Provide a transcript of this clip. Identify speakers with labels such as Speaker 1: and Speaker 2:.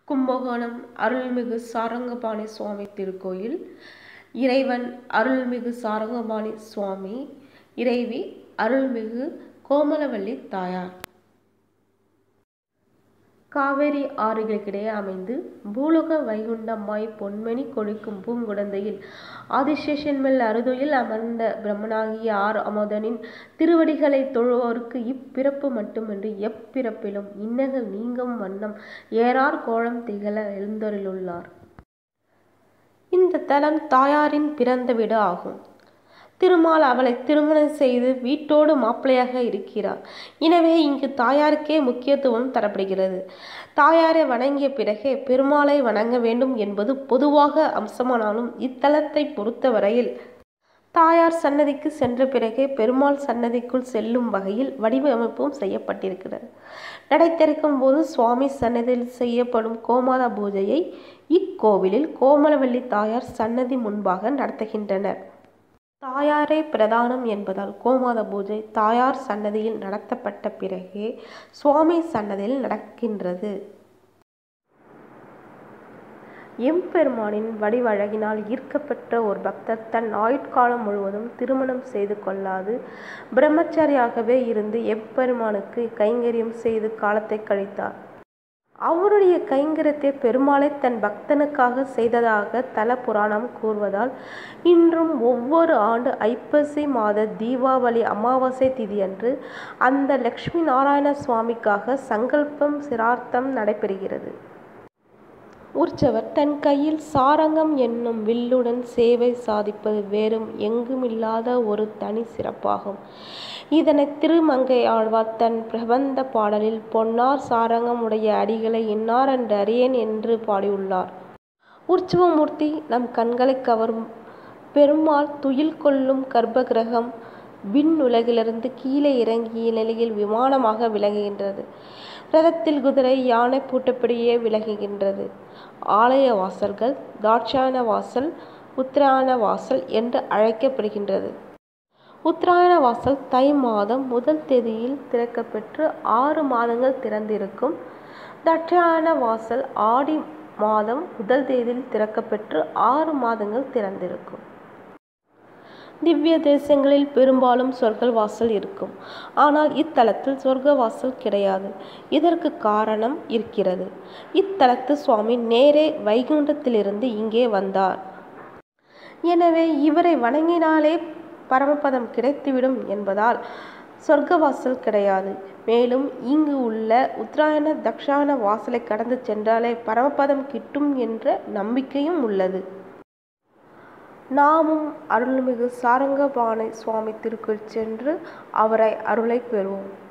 Speaker 1: கும்பகோணம் அருள்மிகு சாரங்கபாணி சுவாமி திருக்கோயில் இறைவன் அருள்மிகு சாரங்கபாணி சுவாமி இறைவி அருள்மிகு கோமலவள்ளி தாயார் காவேரி ஆறுகளுக்கிடையே அமைந்து பூலோக வைகுண்டமாய் பொன்மணி கொழிக்கும் பூங்குடந்தையில் ஆதிசேஷன் மேல் அறுதுயில் அமர்ந்த பிரம்மனாகிய ஆர் அமுதனின் திருவடிகளை தொழுவோருக்கு இப்பிறப்பு மட்டுமின்றி எப்பிறப்பிலும் இன்னக நீங்கும் வண்ணம் ஏறார் கோலம் திகழ எழுந்தருளுள்ளார் இந்த தலம் தாயாரின் பிறந்த வீடு ஆகும் திருமால் அவளை திருமணம் செய்து வீட்டோடு மாப்பிள்ளையாக இருக்கிறார் எனவே இங்கு தாயாருக்கே முக்கியத்துவம் தரப்படுகிறது தாயாரை வணங்கிய பிறகே பெருமாளை வணங்க வேண்டும் என்பது பொதுவாக அம்சமானாலும் இத்தலத்தை பொறுத்தவரையில் தாயார் சன்னதிக்கு சென்ற பிறகே பெருமாள் சன்னதிக்குள் செல்லும் வகையில் வடிவமைப்பும் செய்யப்பட்டிருக்கிறது நடை திறக்கும் போது சுவாமி சன்னதியில் செய்யப்படும் கோமாதா பூஜையை இக்கோவிலில் கோமலவள்ளி தாயார் சன்னதி முன்பாக நடத்துகின்றனர் தாயாரே பிரதானம் என்பதால் கோமாத பூஜை தாயார் சன்னதியில் நடத்தப்பட்ட பிறகே சுவாமி சன்னதியில் நடக்கின்றது எம்பெருமானின் வடிவழகினால் ஈர்க்கப்பட்ட ஒரு பக்தர் தன் ஆயுட்காலம் முழுவதும் திருமணம் செய்து கொள்ளாது பிரம்மச்சாரியாகவே இருந்து எப்பெருமானுக்கு கைங்கரியம் செய்து காலத்தை கழித்தார் அவருடைய கைங்கரத்தை பெருமாளை தன் பக்தனுக்காக செய்ததாக தல புராணம் கூறுவதால் இன்றும் ஒவ்வொரு ஆண்டு ஐப்பசி மாத தீபாவளி அமாவாசை திதியன்று அந்த லக்ஷ்மி நாராயண சுவாமிக்காக சங்கல்பம் சிரார்த்தம் நடைபெறுகிறது உற்சவர் தன் கையில் சாரங்கம் என்னும் வில்லுடன் சேவை சாதிப்பது வேறும் எங்குமில்லாத ஒரு தனி சிறப்பாகும் இதனை திருமங்கை ஆழ்வார் தன் பிரபந்த பாடலில் பொன்னார் சாரங்கம் உடைய அடிகளை இன்னார் என்று அறியேன் என்று பாடியுள்ளார் உற்சவமூர்த்தி நம் கண்களை கவரும் பெருமாள் துயில் கொள்ளும் கர்ப்பகிரகம் விண் உலகிலிருந்து கீழே இறங்கிய நிலையில் விமானமாக விளங்குகின்றது ரதத்தில் குதிரை யானை பூட்டப்படியே விலகுகின்றது ஆலய வாசல்கள் தாட்சாயண வாசல் உத்தராயண வாசல் என்று அழைக்கப்படுகின்றது உத்தராயண வாசல் தை மாதம் முதல் தேதியில் திறக்கப்பெற்று ஆறு மாதங்கள் திறந்திருக்கும் தட்சாயண வாசல் ஆடி மாதம் முதல் தேதியில் திறக்கப்பெற்று ஆறு மாதங்கள் திறந்திருக்கும் திவ்ய தேசங்களில் பெரும்பாலும் சொர்க்க வாசல் இருக்கும் ஆனால் இத்தலத்தில் சொர்க்க வாசல் கிடையாது இதற்கு காரணம் இருக்கிறது இத்தலத்து சுவாமி நேரே வைகுண்டத்திலிருந்து இங்கே வந்தார் எனவே இவரை வணங்கினாலே பரமபதம் கிடைத்துவிடும் என்பதால் சொர்க்கவாசல் கிடையாது மேலும் இங்கு உள்ள உத்தராயண தக்ஷாயண வாசலை கடந்து சென்றாலே பரமபதம் கிட்டும் என்ற நம்பிக்கையும் உள்ளது நாமும் அருள்மிகு சாரங்கபாணி சுவாமி திருக்குள் சென்று அவரை அருளை பெறுவோம்